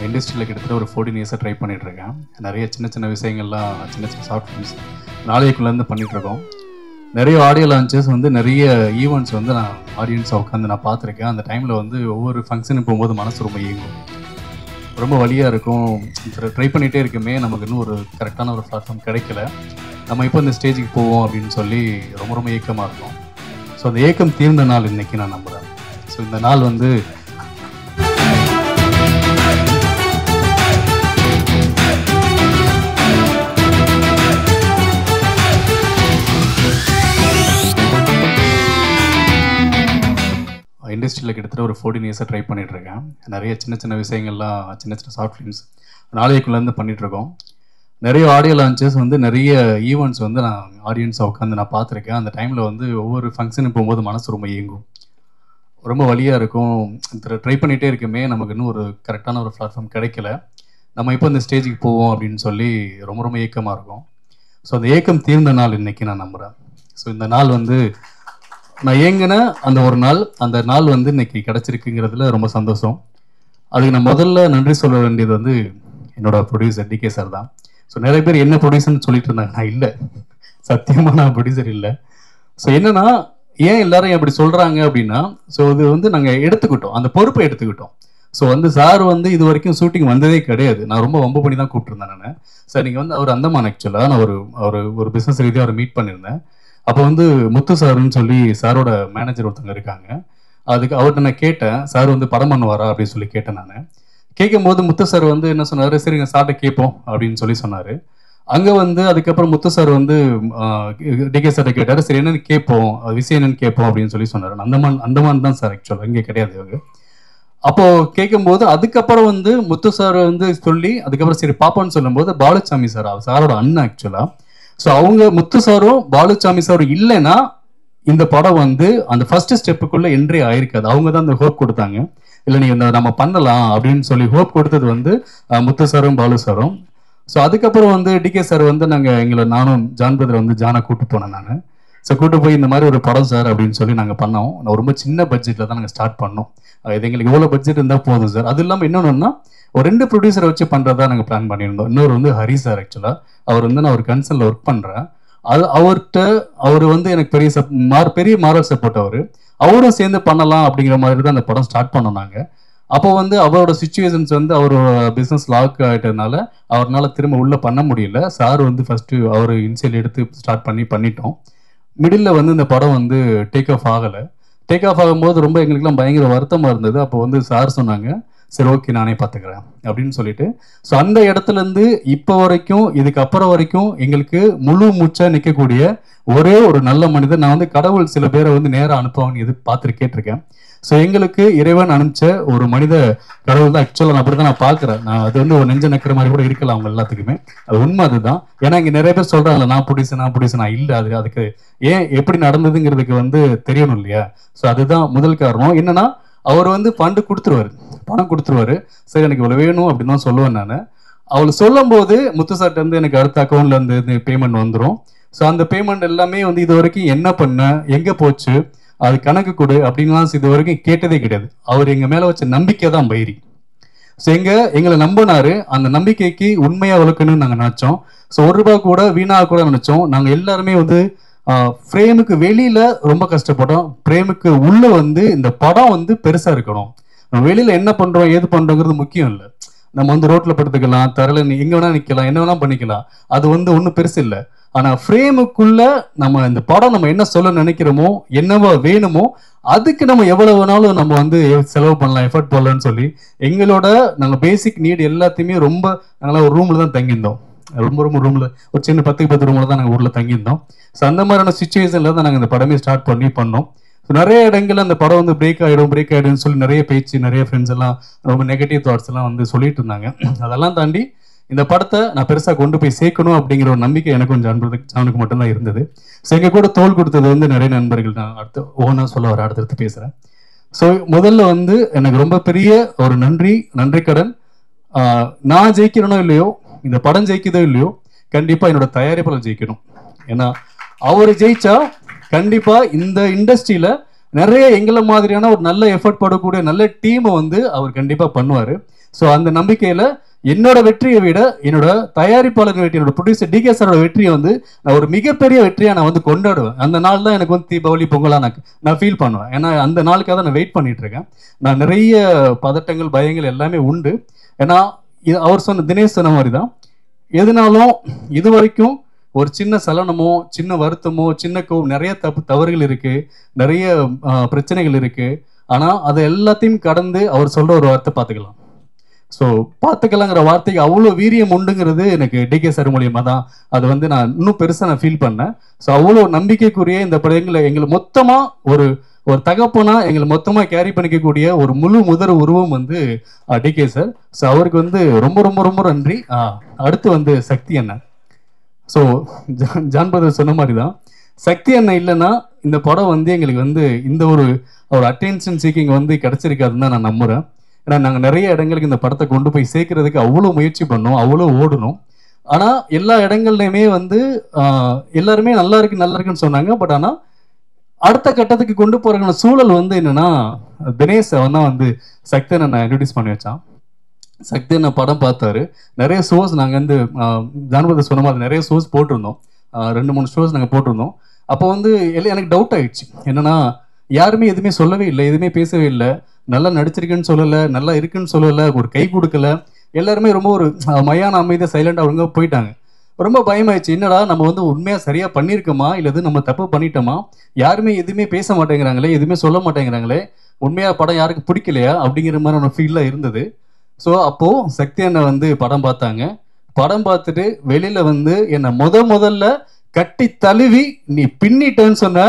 இண்டஸ்ட்ரியில் கிட்டத்தட்ட ஒரு ஃபோர்டீன் இயர்ஸாக ட்ரை பண்ணிட்டு இருக்கேன் நிறைய சின்ன சின்ன விஷயங்கள்லாம் சின்ன சின்ன ஷார்ட் ஃபிலிம்ஸ் நாளைக்குள்ளேருந்து பண்ணிட்டு இருக்கோம் நிறைய ஆடியோ லான்ச்சஸ் வந்து நிறைய ஈவெண்ட்ஸ் வந்து நான் ஆடியன்ஸை உட்காந்து நான் பார்த்துருக்கேன் அந்த டைமில் வந்து ஒவ்வொரு ஃபங்க்ஷனுக்கு போகும்போது மனசு ரொம்ப இயங்கும் ரொம்ப வழியாக இருக்கும் ட்ரை பண்ணிகிட்டே இருக்குமே நமக்கு இன்னும் ஒரு கரெக்டான ஒரு பிளாட்ஃபார்ம் கிடைக்கல நம்ம இப்போ இந்த ஸ்டேஜுக்கு போவோம் அப்படின்னு சொல்லி ரொம்ப ரொம்ப ஏக்கமாக இருக்கும் ஸோ அந்த ஏக்கம் தீர்ந்த நாள் இன்னைக்கு நான் நம்புகிறேன் ஸோ இந்த நாள் வந்து இண்டஸ்ட்ரியில் கிட்டத்தட்ட ஒரு ஃபோர்டீன் இயர்ஸாக ட்ரை பண்ணிட்டு இருக்கேன் நிறைய சின்ன சின்ன விஷயங்கள்லாம் சின்ன சின்ன ஷார்ட் ஃபிலிம்ஸ் நாளைக்குள்ளேருந்து பண்ணிட்டு இருக்கோம் நிறைய ஆடியோ லான்ச்சஸ் வந்து நிறைய ஈவெண்ட்ஸ் வந்து நான் ஆடியன்ஸை உட்காந்து நான் பார்த்துருக்கேன் அந்த டைமில் வந்து ஒவ்வொரு ஃபங்க்ஷனுக்கு போகும்போது மனசு ரொம்ப இயங்கும் ரொம்ப வழியாக இருக்கும் ட்ரை பண்ணிகிட்டே இருக்குமே நமக்கு இன்னும் ஒரு கரெக்டான ஒரு பிளாட்ஃபார்ம் கிடைக்கல நம்ம இப்போ இந்த ஸ்டேஜுக்கு போவோம் அப்படின்னு சொல்லி ரொம்ப ரொம்ப ஏக்கமாக இருக்கும் ஸோ அந்த ஏக்கம் தீர்ந்த நாள் இன்னைக்கு நான் நம்புகிறேன் ஸோ இந்த நாள் வந்து நான் ஏங்கின அந்த ஒரு நாள் அந்த நாள் வந்து இன்னைக்கு கிடைச்சிருக்குங்கிறதுல ரொம்ப சந்தோஷம் அதுக்கு நான் முதல்ல நன்றி சொல்ல வேண்டியது வந்து என்னோட ப்ரொடியூசர் டிகே சார் தான் ஸோ நிறைய பேர் என்ன ப்ரொடியூசர்னு சொல்லிட்டு இருந்தாங்க நான் இல்லை சத்தியமாக நான் ப்ரொடியூசர் இல்லை ஸோ என்னன்னா ஏன் எல்லாரும் அப்படி சொல்றாங்க அப்படின்னா ஸோ இது வந்து நாங்கள் எடுத்துக்கிட்டோம் அந்த பொறுப்பை எடுத்துக்கிட்டோம் ஸோ வந்து சார் வந்து இது வரைக்கும் ஷூட்டிங் வந்ததே கிடையாது நான் ரொம்ப வம்பு பண்ணி தான் கூப்பிட்டுருந்தேன் நான் சார் நீங்கள் வந்து அவர் அந்தமான் ஆக்சுவலாக நான் ஒரு ஒரு ஒரு பிஸ்னஸ் ரீதியாக அவரை மீட் பண்ணியிருந்தேன் அப்போ வந்து முத்து சாருன்னு சொல்லி சாரோட மேனேஜர் ஒருத்தவங்க இருக்காங்க அதுக்கு அவர்கிட்ட நான் கேட்டேன் சார் வந்து படம் பண்ணுவாரா அப்படின்னு சொல்லி கேட்டேன் நான் கேட்கும்போது முத்து சார் வந்து என்ன சொன்னாரு சரி நான் சார்ட்ட கேட்போம் அப்படின்னு சொல்லி சொன்னாரு அங்க வந்து அதுக்கப்புறம் முத்து சார் வந்து டிகே சார்ட்ட கேட்டாரு சரி என்னன்னு கேட்போம் அது விஷயம் என்னன்னு கேட்போம் அப்படின்னு சொல்லி சொன்னாரு அந்தமான் அந்தமான் தான் சார் ஆக்சுவலாக இங்கே கிடையாது இவங்க அப்போ கேட்கும்போது அதுக்கப்புறம் வந்து முத்து சார் வந்து சொல்லி அதுக்கப்புறம் சரி பாப்பான்னு சொல்லும்போது பாலுசாமி சார் அவர் சாரோட அண்ணன் ஆக்சுவலா ஸோ அவங்க முத்து சாரும் பாலுசாமி சாரும் இல்லைன்னா இந்த படம் வந்து அந்த ஃபர்ஸ்ட் ஸ்டெப்புக்குள்ள என்ட்ரி ஆயிருக்காது அவங்க தான் அந்த ஹோப் கொடுத்தாங்க இல்லை நீ இந்த நம்ம பண்ணலாம் அப்படின்னு சொல்லி ஹோப் கொடுத்தது வந்து அஹ், முத்து சாரும் பாலு சாரும் ஸோ அதுக்கப்புறம் வந்து டிகே சார் வந்து நாங்கள் எங்களை நானும் ஜான் பிரதர் வந்து ஜானை கூட்டு போனேன் நான் ஸோ கூட்டு போய் இந்த மாதிரி ஒரு படம் சார் அப்படின்னு சொல்லி நாங்கள் பண்ணோம் நான் ரொம்ப சின்ன பட்ஜெட்டில் தான் நாங்கள் ஸ்டார்ட் பண்ணோம் அஹ் இது எங்களுக்கு இவ்வளோ பட்ஜெட் இருந்தால் போதும் சார் அது இல்லாமல் இன்னொன்றுனா ஒரு ரெண்டு ப்ரொடியூசரை வச்சு பண்ணுறதா நாங்கள் பிளான் பண்ணியிருந்தோம் இன்னொரு வந்து ஹரி சார் ஆக்சுவலாக அவர் வந்து நான் ஒரு கன்சர்னில் ஒர்க் பண்ணுறேன் அது அவர்கிட்ட அவர் வந்து எனக்கு பெரிய சப் மார் பெரிய மாரல் சப்போர்ட் அவர் அவரும் சேர்ந்து பண்ணலாம் அப்படிங்கிற மாதிரி தான் அந்த படம் ஸ்டார்ட் பண்ணோம் நாங்கள் அப்போ வந்து அவரோட சுச்சுவேஷன்ஸ் வந்து அவரோட பிஸ்னஸ் லாக் ஆகிட்டதுனால அவர்னால திரும்ப உள்ள பண்ண முடியல சார் வந்து ஃபர்ஸ்ட் அவர் இனிஷியல் எடுத்து ஸ்டார்ட் பண்ணி பண்ணிட்டோம் மிடில் வந்து இந்த படம் வந்து டேக் ஆஃப் ஆகலை டேக் ஆஃப் ஆகும்போது ரொம்ப எங்களுக்குலாம் பயங்கர வருத்தமாக இருந்தது அப்போ வந்து சார் சொன்னாங்க சரி ஓகே நானே பார்த்துக்கிறேன் அப்படின்னு சொல்லிட்டு ஸோ அந்த இடத்துல இருந்து இப்போ வரைக்கும் இதுக்கப்புறம் வரைக்கும் எங்களுக்கு முழு மூச்சா நிற்கக்கூடிய ஒரே ஒரு நல்ல மனிதர் நான் வந்து கடவுள் சில பேரை வந்து நேராக அனுப்புவாங்கன்னு எது பார்த்துட்டு கேட்டிருக்கேன் ஸோ எங்களுக்கு இறைவன் அனுப்பிச்ச ஒரு மனித கடவுள் தான் ஆக்சுவலாக நான் அப்படி தான் நான் பார்க்குறேன் நான் அது வந்து ஒரு நெஞ்ச நக்கிற மாதிரி கூட இருக்கலாம் அவங்க எல்லாத்துக்குமே அது உண்மை அதுதான் ஏன்னா இங்கே நிறைய பேர் சொல்கிறாங்கல்ல நான் பிடிச்சேன் நான் பிடிச்சேன் நான் இல்லை அது அதுக்கு ஏன் எப்படி நடந்ததுங்கிறதுக்கு வந்து தெரியணும் இல்லையா ஸோ அதுதான் முதல் காரணம் என்னன்னா அவர் வந்து ஃபண்டு கொடுத்துருவாரு பணம் கொடுத்துருவாரு சரி எனக்கு இவ்வளோ வேணும் அப்படின்னு தான் சொல்லுவேன் நான் அவள் சொல்லும்போது முத்து சார்ட்ட இருந்து எனக்கு அடுத்த அக்கௌண்ட்ல இருந்து பேமெண்ட் வந்துடும் ஸோ அந்த பேமெண்ட் எல்லாமே வந்து இது வரைக்கும் என்ன பண்ண எங்கே போச்சு அது கணக்கு கொடு அப்படின்லாம் இது வரைக்கும் கேட்டதே கிடையாது அவர் எங்க மேல வச்ச நம்பிக்கை தான் பைரி ஸோ எங்க எங்களை நம்பினாரு அந்த நம்பிக்கைக்கு உண்மையா வளர்க்கணும்னு நாங்க நினைச்சோம் ஸோ ஒரு ரூபாய் கூட வீணா கூட நினைச்சோம் நாங்க எல்லாருமே வந்து ஃப்ரேமுக்கு வெளியில ரொம்ப கஷ்டப்பட்டோம் பிரேமுக்கு உள்ள வந்து இந்த படம் வந்து பெருசா இருக்கணும் நம்ம வெளியில என்ன பண்றோம் ஏது பண்றோங்கிறது முக்கியம் இல்லை நம்ம வந்து ரோட்ல படுத்துக்கலாம் தரல எங்க வேணா நிக்கலாம் என்ன வேணா பண்ணிக்கலாம் அது வந்து ஒன்றும் பெருசு இல்லை ஆனா ஃப்ரேமுக்குள்ள நம்ம இந்த படம் நம்ம என்ன சொல்ல நினைக்கிறோமோ என்னவோ வேணுமோ அதுக்கு நம்ம எவ்வளவு வேணாலும் நம்ம வந்து செலவு பண்ணலாம் எஃபர்ட் பண்ணலாம்னு சொல்லி எங்களோட நாங்க பேசிக் நீட் எல்லாத்தையுமே ரொம்ப நாங்களாம் ஒரு ரூம்ல தான் தங்கியிருந்தோம் ரொம்ப ரொம்ப ரூம்ல ஒரு சின்ன பத்துக்கு பத்து ரூம்ல தான் நாங்க ஊர்ல தங்கியிருந்தோம் ஸோ அந்த மாதிரியான சுச்சுவேஷன்ல தான் நாங்க இந்த படமே ஸ்டார்ட் பண்ணி பண்ணோம் So நிறைய இடங்கள்ல அந்த படம் வந்து பிரேக் ஆயிடும் பிரேக் ஆயிடும்னு சொல்லி நிறைய பேச்சு நிறைய ஃப்ரெண்ட்ஸ் எல்லாம் ரொம்ப நெகட்டிவ் தாட்ஸ் எல்லாம் வந்து சொல்லிட்டு இருந்தாங்க அதெல்லாம் தாண்டி இந்த படத்தை நான் பெருசா கொண்டு போய் சேர்க்கணும் அப்படிங்கிற ஒரு நம்பிக்கை எனக்கு கொஞ்சம் அன்புக்கு ஜானுக்கு மட்டும்தான் இருந்தது ஸோ எங்க கூட தோல் கொடுத்தது வந்து நிறைய நண்பர்கள் நான் அடுத்து ஓனா சொல்ல வர அடுத்தடுத்து பேசுறேன் ஸோ முதல்ல வந்து எனக்கு ரொம்ப பெரிய ஒரு நன்றி நன்றி கடன் ஆஹ் நான் ஜெயிக்கிறனோ இல்லையோ இந்த படம் ஜெயிக்குதோ இல்லையோ கண்டிப்பா என்னோட தயாரிப்பாளர் ஜெயிக்கணும் ஏன்னா அவர் ஜெயிச்சா கண்டிப்பா இந்த இண்டஸ்ட்ரியில நிறைய எங்களை மாதிரியான ஒரு நல்ல எஃபர்ட் போடக்கூடிய நல்ல டீமை வந்து அவர் கண்டிப்பா பண்ணுவாரு ஸோ அந்த நம்பிக்கையில் என்னோட வெற்றியை விட என்னோட தயாரிப்பாளர் வெற்றி என்னோட ப்ரொடியூசர் டிகே சாரோட வெற்றியை வந்து நான் ஒரு மிகப்பெரிய வெற்றியாக நான் வந்து கொண்டாடுவேன் அந்த நாள் தான் எனக்கு வந்து தீபாவளி பொங்கலாக நான் நான் ஃபீல் பண்ணுவேன் ஏன்னா அந்த நாளுக்காக தான் நான் வெயிட் பண்ணிட்டு இருக்கேன் நான் நிறைய பதட்டங்கள் பயங்கள் எல்லாமே உண்டு ஏன்னா இது அவர் சொன்ன தினேஷ் சொன்ன மாதிரி தான் எதுனாலும் இது வரைக்கும் ஒரு சின்ன சலனமோ சின்ன வருத்தமோ சின்ன கோவம் நிறைய தப்பு தவறுகள் இருக்கு நிறைய ஆஹ், பிரச்சனைகள் இருக்கு ஆனா அதை எல்லாத்தையும் கடந்து அவர் சொல்ற ஒரு வார்த்தை பார்த்துக்கலாம் ஸோ பார்த்துக்கலாங்கிற வார்த்தைக்கு அவ்வளோ வீரியம் உண்டுங்கிறது எனக்கு டிகே சார் மூலியமா தான் அது வந்து நான் இன்னும் பெருசாக நான் ஃபீல் பண்ணேன் ஸோ அவ்வளோ நம்பிக்கைக்குரிய இந்த படங்களை எங்களை மொத்தமாக ஒரு ஒரு தகப்பனா எங்களை மொத்தமாக கேரி பண்ணிக்கக்கூடிய ஒரு முழு முதல் உருவம் வந்து டிகே சார் ஸோ அவருக்கு வந்து ரொம்ப ரொம்ப ரொம்ப நன்றி ஆஹ், அடுத்து வந்து சக்தி அண்ணன் ஸோ ஜான் ஜான் பிரதர் சொன்ன மாதிரி தான் சக்தி அண்ணன் இல்லைன்னா இந்த படம் வந்து எங்களுக்கு வந்து இந்த ஒரு ஒரு அட்டென்ஷன் சீக்கிங் வந்து கிடைச்சிருக்காதுன்னு தான் நான் நம்புறேன் ஏன்னா நாங்கள் நிறைய இடங்களுக்கு இந்த படத்தை கொண்டு போய் சேர்க்கறதுக்கு அவ்வளோ முயற்சி பண்ணோம் அவ்வளோ ஓடணும் ஆனால் எல்லா இடங்கள்லையுமே வந்து ஆஹ், எல்லாருமே நல்லா இருக்கு நல்லா இருக்குன்னு சொன்னாங்க பட் ஆனால் அடுத்த கட்டத்துக்கு கொண்டு போறதுக்கான சூழல் வந்து என்னன்னா தினேஷ் அவன் தான் வந்து சக்தி நான் இன்ட்ரடியூஸ் பண்ணி வச்சான் சக்தி அண்ணன் படம் பார்த்தாரு நிறைய ஷோஸ் நாங்கள் வந்து ஜானபதி சொன்ன மாதிரி நிறைய ஷோஸ் போட்டிருந்தோம் ஆஹ் ரெண்டு மூணு ஷோஸ் நாங்கள் போட்டிருந்தோம் அப்போ வந்து எல்லாம் எனக்கு டவுட் ஆயிடுச்சு என்னன்னா யாருமே எதுவுமே சொல்லவே இல்லை எதுவுமே பேசவே இல்லை நல்லா நடிச்சிருக்குன்னு சொல்லலை நல்லா இருக்குன்னு சொல்லலை ஒரு கை கொடுக்கல எல்லாருமே ரொம்ப ஒரு ஆஹ் மயான அமைதியாக சைலண்டாக அவங்க போயிட்டாங்க ரொம்ப பயமாயிடுச்சு என்னடா நம்ம வந்து உண்மையாக சரியாக பண்ணியிருக்கோமா இல்லை எது நம்ம தப்பு பண்ணிட்டோமா யாருமே எதுவுமே பேச மாட்டேங்கிறாங்களே எதுவுமே சொல்ல மாட்டேங்கிறாங்களே உண்மையாக படம் யாருக்கு பிடிக்கலையா அப்படிங்கிற மாதிரி ஒரு ஃபீலில் இருந்தது ஸோ அப்போ சக்தி அண்ணன் வந்து படம் பார்த்தாங்க படம் பார்த்துட்டு வெளியில வந்து என்னை முத முதல்ல கட்டி தழுவி நீ பின்னிட்டேன்னு சொன்ன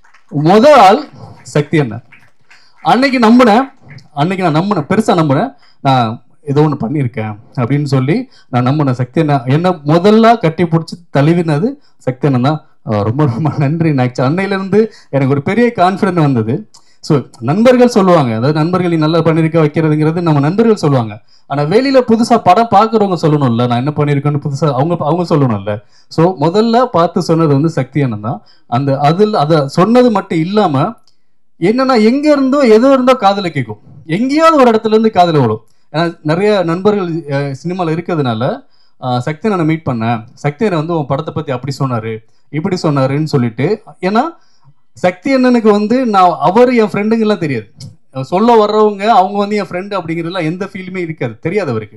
முத ஆள் சக்தி அண்ணன் அன்னைக்கு நம்பினேன் அன்னைக்கு நான் நம்பினேன் பெருசா நம்பினேன் நான் ஏதோ ஒன்று பண்ணியிருக்கேன் அப்படின்னு சொல்லி நான் நம்பினேன் சக்தி அண்ணன் என்ன முதல்ல கட்டி பிடிச்சி தழுவினது சக்தி அண்ணன் தான் அஹ் ரொம்ப ரொம்ப நன்றி நான் actually அன்னையிலேருந்து எனக்கு ஒரு பெரிய கான்ஃபிடென்ட் வந்தது ஸோ நண்பர்கள் சொல்லுவாங்க அதாவது நண்பர்கள் நீ நல்லா பண்ணியிருக்க வைக்கிறதுங்கிறது நம்ம நண்பர்கள் சொல்லுவாங்க ஆனா வெளியில புதுசா படம் பார்க்குறவங்க சொல்லணும்ல நான் என்ன பண்ணியிருக்கேன்னு புதுசா அவங்க அவங்க சொல்லணும்ல ஸோ முதல்ல பார்த்து சொன்னது வந்து சக்தி அண்ணன் தான் அந்த அதில் அதை சொன்னது மட்டும் இல்லாம என்னன்னா எங்க இருந்தோ எதோ இருந்தோ காதுல கேட்கும் எங்கேயாவது ஒரு இடத்துல இருந்து காதுல விடும் ஏன்னா நிறைய நண்பர்கள் சினிமாவில் இருக்கிறதுனால அஹ், சக்தி அண்ணனை மீட் பண்ணேன் சக்தி அண்ணன் வந்து உன் படத்தை பத்தி அப்படி சொன்னாரு இப்படி சொன்னாருன்னு சொல்லிட்டு ஏன்னா சக்தி அண்ணனுக்கு வந்து நான் அவர் என் ஃப்ரெண்டுங்கெல்லாம் தெரியாது சொல்ல வர்றவங்க அவங்க வந்து என் ஃப்ரெண்டு அப்படிங்கிறதுலாம் எந்த ஃபீலுமே இருக்காது தெரியாது அவருக்கு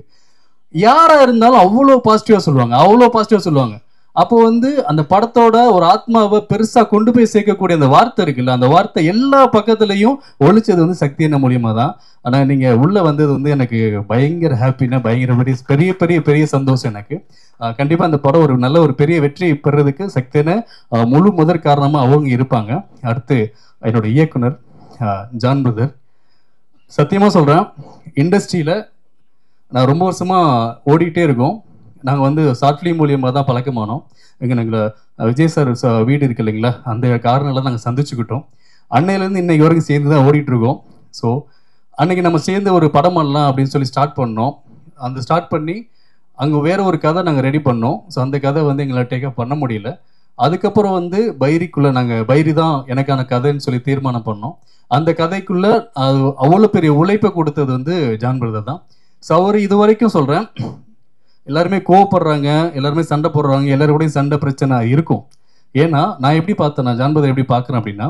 யாரா இருந்தாலும் அவ்வளோ பாசிட்டிவா சொல்லுவாங்க அவ்வளோ பாசிட்டிவா சொல்லுவாங்க அப்போ வந்து அந்த படத்தோட ஒரு ஆத்மாவை பெருசா கொண்டு போய் சேர்க்கக்கூடிய அந்த வார்த்தை இருக்குல்ல அந்த வார்த்தை எல்லா பக்கத்துலயும் ஒழிச்சது வந்து சக்தி என்ன மூலியமா தான் ஆனா நீங்க உள்ள வந்தது வந்து எனக்கு பயங்கர ஹாப்பினா பயங்கர பெரிய பெரிய பெரிய பெரிய சந்தோஷம் எனக்கு ஆஹ் கண்டிப்பா அந்த படம் ஒரு நல்ல ஒரு பெரிய வெற்றி பெறதுக்கு சக்தின முழு முதற் காரணமா அவங்க இருப்பாங்க அடுத்து என்னோட இயக்குனர் ஆஹ் ஜான் பிரதர் சத்தியமா சொல்றேன் இண்டஸ்ட்ரியில நான் ரொம்ப வருஷமா ஓடிட்டே இருக்கோம் நாங்க வந்து ஷார்ட் ஃபிலிம் மூலியமா தான் பழக்கமானோம் எங்க நாங்கள் விஜய் சார் ச- வீடு இருக்கு இல்லைங்களா அந்த காரணம்ல நாங்கள் சந்திச்சுக்கிட்டோம் அன்னையிலேருந்து இன்னைக்கு வரைக்கும் சேர்ந்து தான் ஓடிட்டு இருக்கோம் ஸோ அன்னைக்கு நம்ம சேர்ந்து ஒரு படம் பண்ணலாம் அப்படின்னு சொல்லி ஸ்டார்ட் பண்ணோம் அந்த ஸ்டார்ட் பண்ணி அங்கே வேற ஒரு கதை நாங்கள் ரெடி பண்ணோம் ஸோ அந்த கதை வந்து எங்களால் டேக்கப் பண்ண முடியல அதுக்கப்புறம் வந்து பைரிக்குள்ள நாங்கள் பைரி தான் எனக்கான கதைன்னு சொல்லி தீர்மானம் பண்ணோம் அந்த கதைக்குள்ள அது அவ்வளோ பெரிய உழைப்பை கொடுத்தது வந்து ஜான் பிரதர் தான் ஸோ அவர் இது வரைக்கும் சொல்கிறேன் எல்லாருமே கோவப்படுறாங்க எல்லாருமே சண்டை போடுறாங்க எல்லாரும் கூடயும் சண்டை பிரச்சனை இருக்கும் ஏன்னா நான் எப்படி பார்த்தேன் நான் ஜான் பிரதர் எப்படி பார்க்குறேன் அப்படின்னா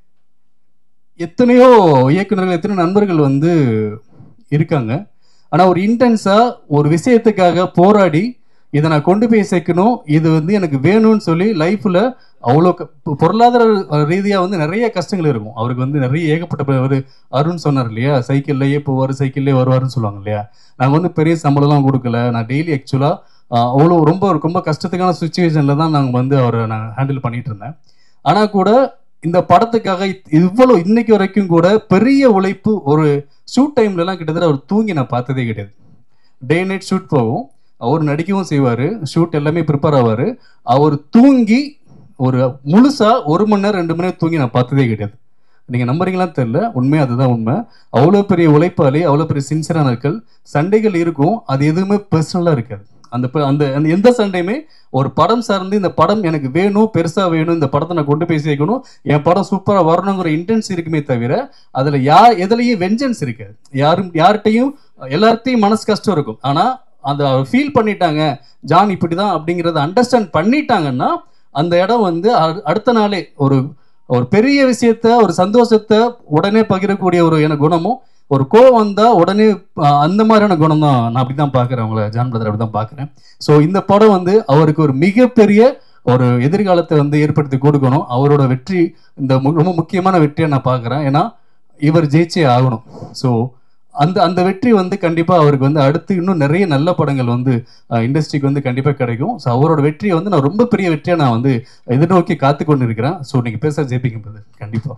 எத்தனையோ இயக்குனர்கள் எத்தனையோ நண்பர்கள் வந்து இருக்காங்க ஆனால் ஒரு இன்டென்ஸாக ஒரு விஷயத்துக்காக போராடி இதை நான் கொண்டு போய் சேர்க்கணும் இது வந்து எனக்கு வேணும்னு சொல்லி லைஃப்பில் அவ்வளோ க- பொ- பொருளாதார ரீதியாக வந்து நிறைய கஷ்டங்கள் இருக்கும் அவருக்கு வந்து நிறைய ஏகப்பட்ட ப- ஒரு அருண் சொன்னார் இல்லையா சைக்கிள்லேயே போவார் சைக்கிள்லேயே வருவாருன்னு சொல்லுவாங்க இல்லையா நாங்கள் வந்து பெரிய சம்பளம்லாம் கொடுக்கல நான் டெய்லி ஆக்சுவலாக அவ்வளோ ரொம்ப ரொம்ப கஷ்டத்துக்கான சுச்சுவேஷனில் தான் நாங்கள் வந்து அவரை நான் ஹேண்டில் பண்ணிட்டு இருந்தேன் ஆனால் கூட இந்த படத்துக்காக இத்- இவ்வளவு இன்னைக்கு வரைக்கும் கூட பெரிய உழைப்பு ஒரு ஷூட் டைம்லலாம் கிட்டத்தட்ட அவர் தூங்கி நான் பார்த்ததே கிடையாது டே நைட் ஷூட் போகும் அவர் நடிக்கவும் செய்வார் ஷூட் எல்லாமே ப்ரிப்பேர் ஆவார் அவர் தூங்கி ஒரு முழுசா ஒரு மணி நேரம் ரெண்டு மணி நேரம் தூங்கி நான் பார்த்ததே கிடையாது நீங்கள் நம்புறீங்களான்னு தெரியல உண்மை அதுதான் உண்மை அவ்வளோ பெரிய உழைப்பாளி அவ்வளோ பெரிய சின்சியரான ஆட்கள் சண்டைகள் இருக்கும் அது எதுவுமே பர்சனலாக இருக்காது அந்த ப- அந்த அந்த எந்த சண்டையுமே ஒரு படம் சார்ந்து இந்த படம் எனக்கு வேணும் பெருசா வேணும் இந்த படத்தை நான் கொண்டு போய் சேர்க்கணும் என் படம் சூப்பரா வரணுங்கிற இன்டென்ஸ் இருக்குமே தவிர அதுல யார் எதுலயும் வெஞ்சன்ஸ் இருக்காது யாரும் யார்கிட்டையும் எல்லார்ட்டையும் மனசு கஷ்டம் இருக்கும் ஆனா அந்த ஃபீல் பண்ணிட்டாங்க ஜான் இப்படிதான் அப்படிங்கறத அண்டர்ஸ்டாண்ட் பண்ணிட்டாங்கன்னா அந்த இடம் வந்து அடு- அடுத்த நாளே ஒரு ஒரு பெரிய விஷயத்த ஒரு சந்தோஷத்தை உடனே பகிரக்கூடிய ஒரு என குணமும் ஒரு கோவம் வந்தா உடனே அஹ், அந்த மாதிரியான குணம் தான் நான் அப்படிதான் பாக்குறேன் உங்களை ஜான் பிரதர் அப்படிதான் பாக்குறேன் ஸோ இந்த படம் வந்து அவருக்கு ஒரு மிகப்பெரிய ஒரு எதிர்காலத்தை வந்து ஏற்படுத்தி கொடுக்கணும் அவரோட வெற்றி இந்த மு- ரொம்ப முக்கியமான வெற்றியை நான் பார்க்குறேன் ஏன்னா இவர் ஜெயிச்சே ஆகணும் ஸோ அந்த அந்த வெற்றி வந்து கண்டிப்பாக அவருக்கு வந்து அடுத்து இன்னும் நிறைய நல்ல படங்கள் வந்து இண்டஸ்ட்ரிக்கு வந்து கண்டிப்பாக கிடைக்கும் ஸோ அவரோட வெற்றியை வந்து நான் ரொம்ப பெரிய வெற்றியாக நான் வந்து எதிர்நோக்கி காத்து கொண்டு இருக்கிறேன் ஸோ நீங்கள் பேச ஜெயிப்பீங்க பிரதர் கண்டிப்பாக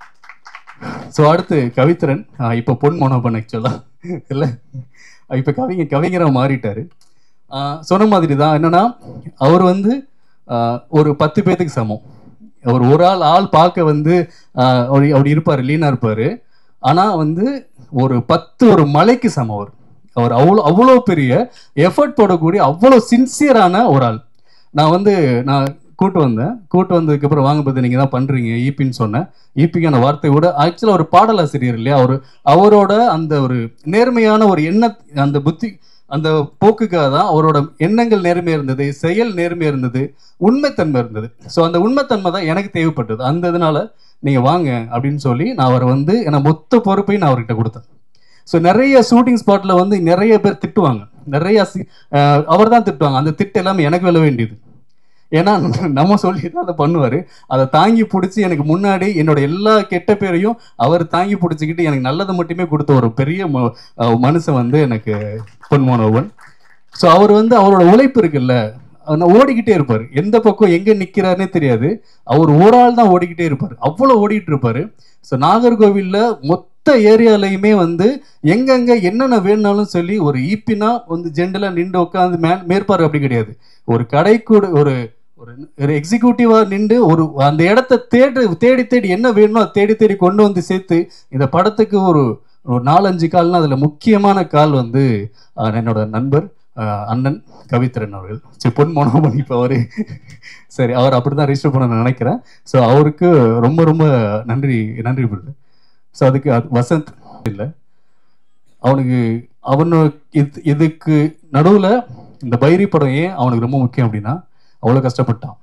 ஸோ அடுத்து கவித்திரன் ஆஹ் இப்போ பொன் மனோபன் ஆக்சுவலாக இல்லை இப்போ கவிஞர் கவிஞராக மாறிட்டாரு ஆஹ் சொன்ன மாதிரி தான் என்னன்னா அவர் வந்து ஆஹ் ஒரு பத்து பேத்துக்கு சமம் அவர் ஒரு ஆள் ஆள் பார்க்க வந்து ஆஹ் அப்படி அப்படி இருப்பார் லீனா இருப்பார் ஆனால் வந்து ஒரு பத்து ஒரு மலைக்கு சமம் அவர் அவர் அவ்வளோ அவ்வளோ பெரிய எஃபர்ட் போடக்கூடிய அவ்வளோ சின்சியரான ஒரு ஆள் நான் வந்து நான் கூட்டு வந்தேன் கூட்டு வந்ததுக்கு அப்புறம் வாங்க பார்த்து நீங்கள் தான் பண்ணுறீங்க ஈபின்னு சொன்னேன் ஈபிக்கான வார்த்தை கூட ஆக்சுவலாக ஒரு பாடலாசிரியர் இல்லையா அவர் அவரோட அந்த ஒரு நேர்மையான ஒரு எண்ண அந்த புத்தி அந்த போக்குக்காக தான் அவரோட எண்ணங்கள் நேர்மையாக இருந்தது செயல் நேர்மையாக இருந்தது உண்மைத்தன்மை இருந்தது ஸோ அந்த உண்மைத்தன்மை தான் எனக்கு தேவைப்பட்டது அந்த இதனால நீங்கள் வாங்க அப்படின்னு சொல்லி நான் அவரை வந்து ஏன்னா மொத்த பொறுப்பையும் நான் அவர்கிட்ட கொடுத்தேன் ஸோ நிறைய ஷூட்டிங் ஸ்பாட்டில் வந்து நிறைய பேர் திட்டுவாங்க நிறைய அவர் தான் திட்டுவாங்க அந்த திட்டு எல்லாமே எனக்கு விழ வேண்டியது ஏன்னா நம்ம சொல்லி தான் அதை பண்ணுவார் அதை தாங்கி பிடிச்சி எனக்கு முன்னாடி என்னோட எல்லா கெட்ட பேரையும் அவர் தாங்கி பிடிச்சிக்கிட்டு எனக்கு நல்லதை மட்டுமே கொடுத்த ஒரு பெரிய ம- அஹ் மனுஷன் வந்து எனக்கு பொன்மோனோவன் ஸோ அவர் வந்து அவரோட உழைப்பு இருக்குல்ல அவர் ஓடிக்கிட்டே இருப்பார் எந்த பக்கம் எங்க நிக்கிறாருன்னே தெரியாது அவர் ஒரு ஆள் தான் ஓடிக்கிட்டே இருப்பார் அவ்வளோ ஓடிட்டு இருப்பாரு ஸோ நாகர்கோவில்ல மொத்த ஏரியாலையுமே வந்து எங்கெங்க என்னென்ன வேணும்னாலும் சொல்லி ஒரு ஈப்பினா வந்து ஜென்டலா நின்று உட்காந்து மே மேற்பார்வை அப்படி கிடையாது ஒரு கடைக்கூட ஒரு ஒரு ஒரு எக்ஸிக்யூட்டிவா நின்று ஒரு அந்த இடத்த தேடி தேடி தேடி என்ன வேணுமோ அதை தேடி தேடி கொண்டு வந்து சேர்த்து இந்த படத்துக்கு ஒரு ஒரு நாலஞ்சு கால்னா அதுல முக்கியமான கால் வந்து அஹ், என்னோட நண்பர் அஹ், அண்ணன் கவித்திரன் அவர்கள் சரி பொன் மனோமணி இப்போ அவரு சரி அவர் அப்படிதான் ரிஜிஸ்டர் பண்ண நான் நினைக்கிறேன் ஸோ அவருக்கு ரொம்ப ரொம்ப நன்றி நன்றி பிரதர் ஸோ அதுக்கு அது வசந்த் இல்லை அவனுக்கு அவனு இது இதுக்கு நடுவில் இந்த பைரி படம் ஏன் அவனுக்கு ரொம்ப முக்கியம் அப்படின்னா அவ்வளோ கஷ்டப்பட்டான்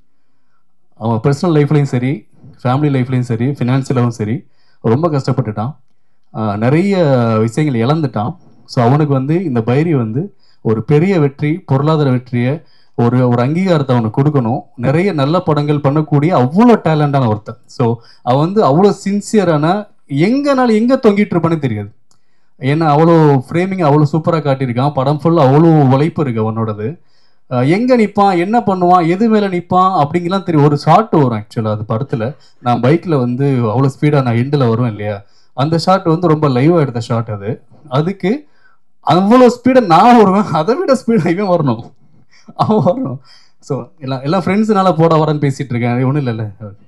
அவன் பர்சனல் லைஃப்லையும் சரி ஃபேமிலி லைஃப்லையும் சரி ஃபினான்சியலாகவும் சரி ரொம்ப கஷ்டப்பட்டுட்டான் ஆஹ் நிறைய விஷயங்கள் இழந்துட்டான் ஸோ அவனுக்கு வந்து இந்த பைரி வந்து ஒரு பெரிய வெற்றி பொருளாதார வெற்றியை ஒரு ஒரு அங்கீகாரத்தை அவனுக்கு கொடுக்கணும் நிறைய நல்ல படங்கள் பண்ணக்கூடிய அவ்வளோ டேலண்டான ஒருத்தன் ஸோ அவன் வந்து அவ்வளோ சின்சியரான எங்கனாலும் எங்கே தொங்கிட்டு இருப்பானே தெரியாது ஏன்னா அவ்வளோ ஃப்ரேமிங் அவ்வளோ சூப்பராக காட்டியிருக்கான் படம் ஃபுல்லாக அவ்வளோ உழைப்பு இருக்கு அவனோடது அஹ் எங்க நிப்பான் என்ன பண்ணுவான் எது மேல நிப்பான் அப்படிங்கலாம் தெரியும் ஒரு ஷாட் வரும் ஆக்சுவலா அது படத்துல நான் பைக்ல வந்து அவ்வளவு ஸ்பீடா நான் எண்டில் வரும் இல்லையா அந்த ஷாட் வந்து ரொம்ப லைவா எடுத்த ஷாட் அது அதுக்கு அவ்வளோ ஸ்பீடை நான் வருவேன் அதை விட ஸ்பீடாக இவன் வரணும் அவன் வரணும் ஸோ எல்லாம் எல்லாம் ஃப்ரெண்ட்ஸ்னால போட வரேன்னு பேசிட்டு இருக்கேன் ஒன்றும் இல்லைல்ல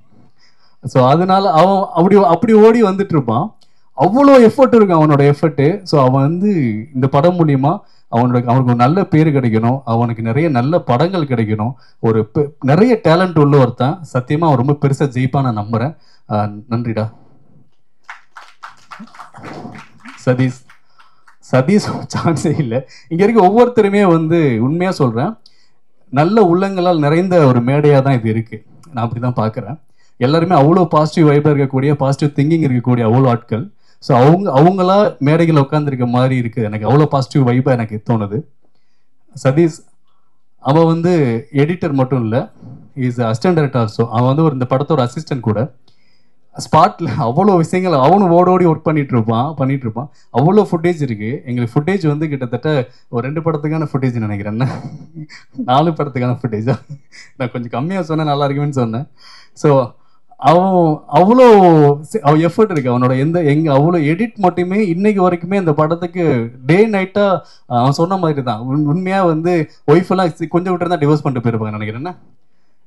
ஸோ அதனால அவன் அப்படி அப்படி ஓடி வந்துட்டு இருப்பான் அவ்வளோ எஃபர்ட் இருக்கும் அவனோட எஃபர்ட்டு ஸோ அவன் வந்து இந்த படம் மூலியமா அவனோட அவனுக்கு ஒரு நல்ல பேர் கிடைக்கணும் அவனுக்கு நிறைய நல்ல படங்கள் கிடைக்கணும் ஒரு பெ- நிறைய டேலண்ட் உள்ள ஒருத்தன் சத்தியமா அவன் ரொம்ப பெருசா ஜெயிப்பான் நான் நம்புறேன் ஆஹ் நன்றிடா சதீஷ் சதீஷ் சான்ஸே இல்லை இங்க இருக்க ஒவ்வொருத்தருமே வந்து உண்மையா சொல்றேன் நல்ல உள்ளங்களால் நிறைந்த ஒரு மேடையா தான் இது இருக்கு நான் அப்படிதான் பார்க்கறேன் எல்லாருமே அவ்வளோ பாசிட்டிவ் வைபாக இருக்கக்கூடிய பாசிட்டிவ் திங்கிங் இருக்கக்கூடிய அவ்வளோ ஆட்கள் ஸோ அவங்க அவங்களா மேடைகள் உட்காந்துருக்க மாதிரி இருக்கு எனக்கு அவ்வளோ பாசிட்டிவ் வைபாக எனக்கு தோணுது சதீஷ் அவன் வந்து எடிட்டர் மட்டும் இல்லை இஸ் அசிஸ்டன்ட் டைரக்டர் ஆல்சோ அவன் வந்து ஒரு இந்த படத்தோட அசிஸ்டன்ட் கூட ஸ்பாட்ல அவ்வளோ விஷயங்கள் அவனும் ஓட ஓடி ஒர்க் பண்ணிட்டு இருப்பான் பண்ணிட்டு இருப்பான் அவ்வளோ ஃபுட்டேஜ் இருக்கு எங்களுக்கு ஃபுட்டேஜ் வந்து கிட்டத்தட்ட ஒரு ரெண்டு படத்துக்கான ஃபுட்டேஜ் நினைக்கிறேன் என்ன? நாலு படத்துக்கான ஃபுட்டேஜா நான் கொஞ்சம் கம்மியாக சொன்னேன் நல்லா இருக்குமேன்னு சொன்னேன் ஸோ அவன் அவ்வளோ சி- அவன் எஃபர்ட் இருக்கு அவனோட எந்த எங்க அவ்வளோ எடிட் மட்டுமே இன்னைக்கு வரைக்குமே இந்த படத்துக்கு டே நைட்டா அவன் சொன்ன மாதிரி தான் உண்- உண்மையா வந்து ஒய்ஃப் எல்லாம் சி- கொஞ்சம் விட்டு தான் டிவோர்ஸ் பண்ணிட்டு போயிருப்பாங்க நினைக்கிறேன் என்ன?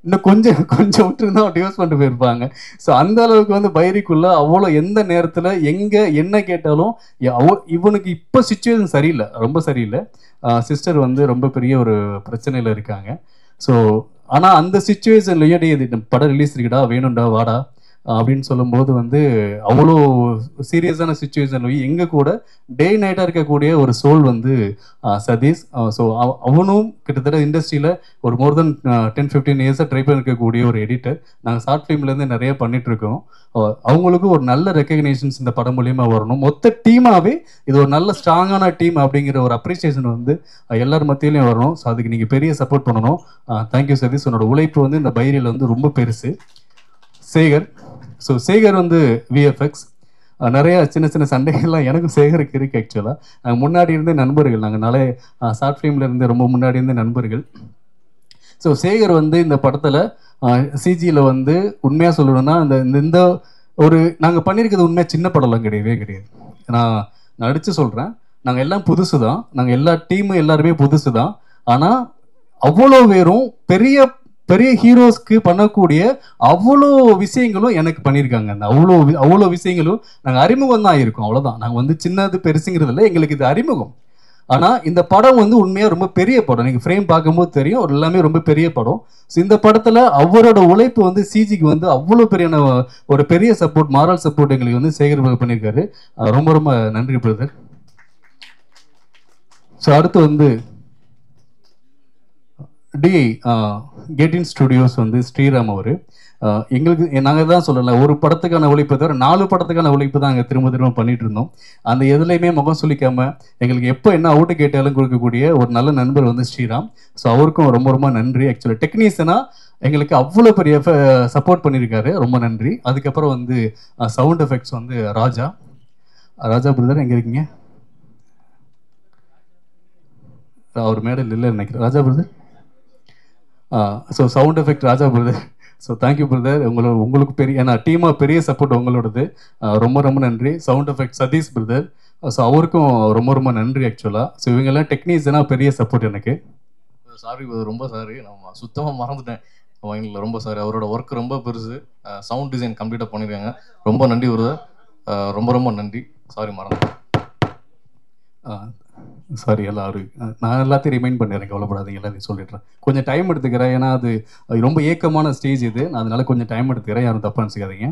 இன்னும் கொஞ்சம் கொஞ்சம் விட்டுருந்தா டிவோர்ஸ் பண்ணிட்டு போயிருப்பாங்க ஸோ அந்த அளவுக்கு வந்து பைரிக்குள்ள அவ்வளோ எந்த நேரத்தில் எங்கே என்ன கேட்டாலும் எ- அவ- இவனுக்கு இப்போ சுச்சுவேஷன் சரியில்லை ரொம்ப சரியில்லை சிஸ்டர் வந்து ரொம்ப பெரிய ஒரு பிரச்சனையில் இருக்காங்க ஸோ ஆனால் அந்த சுச்சுவேஷன்லையும் டே இது படம் ரிலீஸ் இருக்குடா வேணும்டா வாடா அப்படின்னு சொல்லும்போது வந்து அவ்வளோ சீரியஸான சுச்சுவேஷன்லையும் எங்கள் கூட டே நைட்டாக இருக்கக்கூடிய ஒரு சோல் வந்து ஆஹ், சதீஷ் ஸோ அவனும் கிட்டத்தட்ட இண்டஸ்ட்ரியில் ஒரு மோர் தென் டென் ஃபிஃப்டீன் இயர்ஸாக ட்ரை பண்ணிருக்கக்கூடிய ஒரு எடிட்டர் நாங்கள் ஷார்ட் ஃபிலிம்லேருந்து நிறைய பண்ணிட்டு இருக்கோம் அஹ், அவங்களுக்கும் ஒரு நல்ல ரெக்கக்னேஷன்ஸ் இந்த படம் மூலியமா வரணும் மொத்த டீமாவே இது ஒரு நல்ல ஸ்ட்ராங்கான டீம் அப்படிங்கிற ஒரு அப்ரிசியேஷன் வந்து அஹ், எல்லார் மத்தியிலையும் வரணும் ஸோ அதுக்கு நீங்கள் பெரிய சப்போர்ட் பண்ணணும் தேங்க்யூ சதீஷ் உன்னோட உழைப்பு வந்து இந்த பைரியில் வந்து ரொம்ப பெருசு சேகர் ஸோ சேகர் வந்து விஎஃப்எக்ஸ் நிறைய சின்ன சின்ன சண்டைகள்லாம் எனக்கும் சேகருக்கு இருக்கு ஆக்சுவலாக நாங்கள் முன்னாடி இருந்தே நண்பர்கள் நாங்கள் நிறைய ஷார்ட் ஃபிலிமில் இருந்து ரொம்ப முன்னாடி இருந்தே நண்பர்கள் ஸோ சேகர் வந்து இந்த படத்தில் சிஜியில் வந்து உண்மையாக சொல்லணும்னா இந்த இந்த- இந்த ஒரு நாங்கள் பண்ணியிருக்கிறது உண்மையாக சின்ன படம்லாம் கிடையவே கிடையாது நான் நடித்து சொல்கிறேன் நாங்கள் எல்லாம் புதுசு தான் நாங்கள் எல்லா டீமும் எல்லாருமே புதுசு தான் ஆனால் அவ்வளோ பேரும் பெரிய பெரிய ஹீரோஸ்க்கு பண்ணக்கூடிய அவ்வளோ விஷயங்களும் எனக்கு பண்ணியிருக்காங்க அந்த அவ்வளோ வி- அவ்வளோ விஷயங்களும் நாங்கள் அறிமுகம் தான் இருக்கோம் அவ்வளோதான் நாங்கள் வந்து சின்னது பெருசுங்கிறது இல்லை எங்களுக்கு இது அறிமுகம் ஆனால் இந்த படம் வந்து உண்மையாக ரொம்ப பெரிய படம் நீங்கள் ஃப்ரேம் பார்க்கும்போது தெரியும் ஒரு எல்லாமே ரொம்ப பெரிய படம் ஸோ இந்த படத்தில் அவரோட உழைப்பு வந்து சிஜிக்கு வந்து அவ்வளோ பெரிய ஒரு பெரிய சப்போர்ட் மாரல் சப்போர்ட் எங்களுக்கு வந்து சேகர் brother பண்ணியிருக்காரு அஹ் ரொம்ப ரொம்ப நன்றி பிரதர் ஸோ அடுத்து வந்து டிஐ கேட்டின் ஸ்டுடியோஸ் வந்து ஸ்ரீராம் அவர் எங்களுக்கு நாங்கள் தான் சொல்லல ஒரு படத்துக்கான உழைப்பை தவிர நாலு படத்துக்கான உழைப்பு தான் நாங்கள் திரும்ப திரும்ப பண்ணிட்டு இருந்தோம் அந்த எதுலையுமே முகம் சொல்லிக்காம எங்களுக்கு எப்போ என்ன அவுட்டு கேட்டாலும் கொடுக்கக்கூடிய ஒரு நல்ல நண்பர் வந்து ஸ்ரீராம் ஸோ அவருக்கும் ரொம்ப ரொம்ப நன்றி ஆக்சுவலாக டெக்னீஷியனாக எங்களுக்கு அவ்வளோ பெரிய சப்போர்ட் பண்ணியிருக்காரு ரொம்ப நன்றி அதுக்கப்புறம் வந்து சவுண்ட் எஃபெக்ட்ஸ் வந்து ராஜா ராஜா பிரதர் எங்கே இருக்கீங்க அவர் மேடல் இல்லை நினைக்கிறேன் Raja brother so sound effect Raja brother so thank you brother உங்களோட உங்களுக்கு பெரிய ஏன்னா டீமாக பெரிய சப்போர்ட் உங்களோடது ஆஹ் ரொம்ப ரொம்ப நன்றி sound effect Satish brother so அவருக்கும் ரொம்ப ரொம்ப நன்றி ஆக்சுவலாக ஸோ இவங்கெல்லாம் டெக்னீஷியனாக பெரிய சப்போர்ட் எனக்கு சாரி ரொம்ப சாரி நம்ம சுத்தமாக மறந்துட்டேன் மைண்டில் ரொம்ப சாரி அவரோட ஒர்க் ரொம்ப பெருசு சவுண்ட் டிசைன் கம்ப்ளீட்டாக பண்ணியிருக்காங்க ரொம்ப நன்றி வருது ரொம்ப ரொம்ப நன்றி சாரி மறந்துட்டேன் சாரி எல்லாரும் அஹ் நான் எல்லாத்தையும் ரிமைண்ட் பண்ணிடுறேன் கவலைப்படாதீங்க எல்லாத்தையும் சொல்லிடுறேன் கொஞ்சம் டைம் எடுத்துக்கிறேன் ஏன்னா அது அது ரொம்ப ஏக்கமான ஸ்டேஜ் இது நான் அதனால கொஞ்சம் டைம் எடுத்துக்கிறேன் யாரும் தப்பாக நினச்சிக்காதீங்க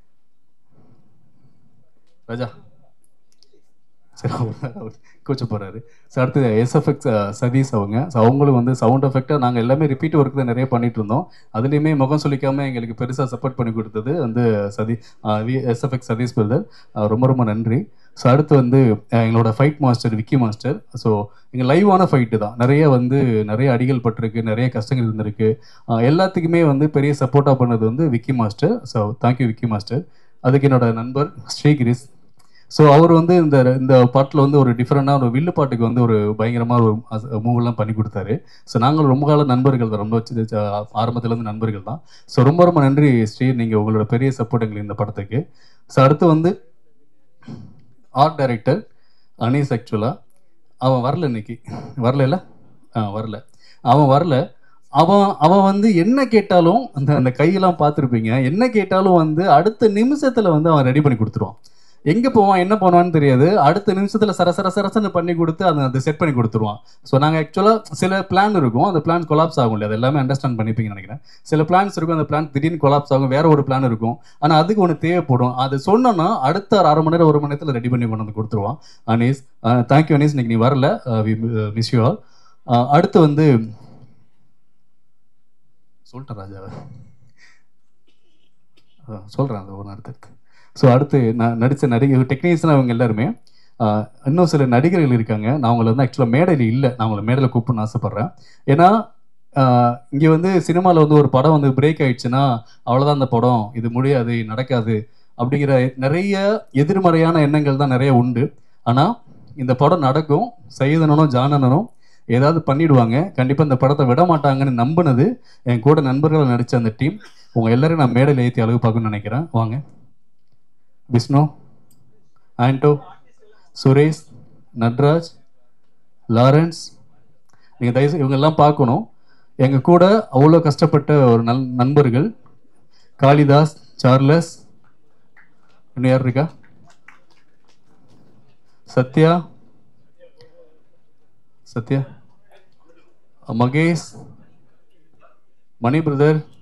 ராஜா சரி அவர் கூச்ச போகிறாரு ஸோ அடுத்து எஸ்எஃப்எக்ஸ் சதீஷ் அவங்க ஸோ அவங்களும் வந்து சவுண்ட் எஃபெக்டாக நாங்கள் எல்லாமே ரிப்பீட் ஒர்க் தான் நிறைய பண்ணிட்டு இருந்தோம் அதுலேயுமே முகம் சொல்லிக்காம எங்களுக்கு பெருசாக சப்போர்ட் பண்ணி கொடுத்தது வந்து சதி எஸ்எஃப்எக்ஸ் சதீஷ் பிரதர் ரொம்ப ரொம்ப நன்றி ஸோ அடுத்து வந்து அஹ், எங்களோட fight master Vicky master so எங்கள் லைவான ஃபைட்டு தான் நிறைய வந்து நிறைய அடிகள் பட்டிருக்கு நிறைய கஷ்டங்கள் இருந்திருக்கு அஹ், எல்லாத்துக்குமே வந்து பெரிய சப்போர்ட்டாக பண்ணது வந்து Vicky master so thank you Vicky master அதுக்கு என்னோட நண்பர் ஸ்ரீகிரிஸ் ஸோ அவர் வந்து இந்த இந்த பாட்டில் வந்து ஒரு டிஃப்ரெண்டான ஒரு வில்லு பாட்டுக்கு வந்து ஒரு பயங்கரமாக ஒரு மூவெல்லாம் பண்ணி கொடுத்தாரு ஸோ நாங்கள் ரொம்ப கால நண்பர்கள் தான் ரொம்ப வச்சு ஆரம்பத்துலேருந்து நண்பர்கள் தான் ஸோ ரொம்ப ரொம்ப நன்றி ஸ்ரீ நீங்கள் உங்களோட பெரிய சப்போர்ட் எங்களுக்கு இந்த படத்துக்கு ஸோ அடுத்து வந்து ஆர்ட் டைரக்டர் அனீஸ் ஆக்சுவலாக அவன் வரல இன்னைக்கு வரல ஆ வரல அவன் வரல அவன் அவன் வந்து என்ன கேட்டாலும் அந்த அந்த கையெல்லாம் பார்த்துருப்பீங்க என்ன கேட்டாலும் வந்து அடுத்த நிமிஷத்தில் வந்து அவன் ரெடி பண்ணி கொடுத்துருவான் எங்கே போவான் என்ன பண்ணுவான்னு தெரியாது அடுத்த நிமிஷத்தில் சர சர சரசன்னு பண்ணி கொடுத்து அதை அதை செட் பண்ணி கொடுத்துருவான் ஸோ நாங்கள் ஆக்சுவலாக சில பிளான் இருக்கும் அந்த பிளான் கொலாப்ஸ் ஆகும் இல்லையா அது எல்லாமே அண்டர்ஸ்டாண்ட் பண்ணிப்பீங்கன்னு நினைக்கிறேன் சில பிளான்ஸ் இருக்கும் அந்த பிளான் திடீர்னு கொலாப்ஸ் ஆகும் வேற ஒரு பிளான் இருக்கும் ஆனால் அதுக்கு ஒன்று தேவைப்படும் அது சொன்னோன்னா அடுத்த ஒரு அரை மணி நேரம் ஒரு மணி நேரத்தில் ரெடி பண்ணி கொண்டு வந்து கொடுத்துருவான் அனீஸ் தேங்க்யூ அனீஸ் இன்னைக்கு நீ வரல மிஸ் யூ ஆல் அடுத்து வந்து சொல்லிட்டேன் ராஜாவை சொல்கிறேன் அந்த ஒரு நேரத்துக்கு ஸோ அடுத்து நான் நடித்த நடிகர் டெக்னீஷியன் அவங்க எல்லாருமே ஆஹ், இன்னும் சில நடிகர்கள் இருக்காங்க நான் அவங்கள வந்து ஆக்சுவலாக மேடையில் இல்லை நான் அவங்கள மேடையில் கூப்பிடணும்னு ஆசைப்பட்றேன் ஏன்னா இங்கே வந்து சினிமாவில் வந்து ஒரு படம் வந்து பிரேக் ஆயிடுச்சுன்னா அவ்வளோதான் அந்த படம் இது முடியாது நடக்காது அப்படிங்கிற நிறைய எதிர்மறையான எண்ணங்கள் தான் நிறைய உண்டு ஆனால் இந்த படம் நடக்கும் சைதனனும் ஜானனனும் ஏதாவது பண்ணிடுவாங்க கண்டிப்பாக இந்த படத்தை விட மாட்டாங்கன்னு நம்பினது என் கூட நண்பர்கள் நடித்த அந்த டீம் உங்கள் எல்லாரும் நான் மேடையில் ஏற்றி அழகு பார்க்கணும்னு நினைக்கிறேன் வாங்க விஷ்ணு ஆண்டோ சுரேஷ் நட்ராஜ் லாரன்ஸ் நீங்கள் தயவுசெய்து இவங்கெல்லாம் பார்க்கணும் எங்கள் கூட அவ்வளோ கஷ்டப்பட்ட ஒரு நல் நண்பர்கள் காளிதாஸ் சார்லஸ் இன்னும் யார் இருக்கா சத்யா சத்யா மகேஷ் மணி பிரதர்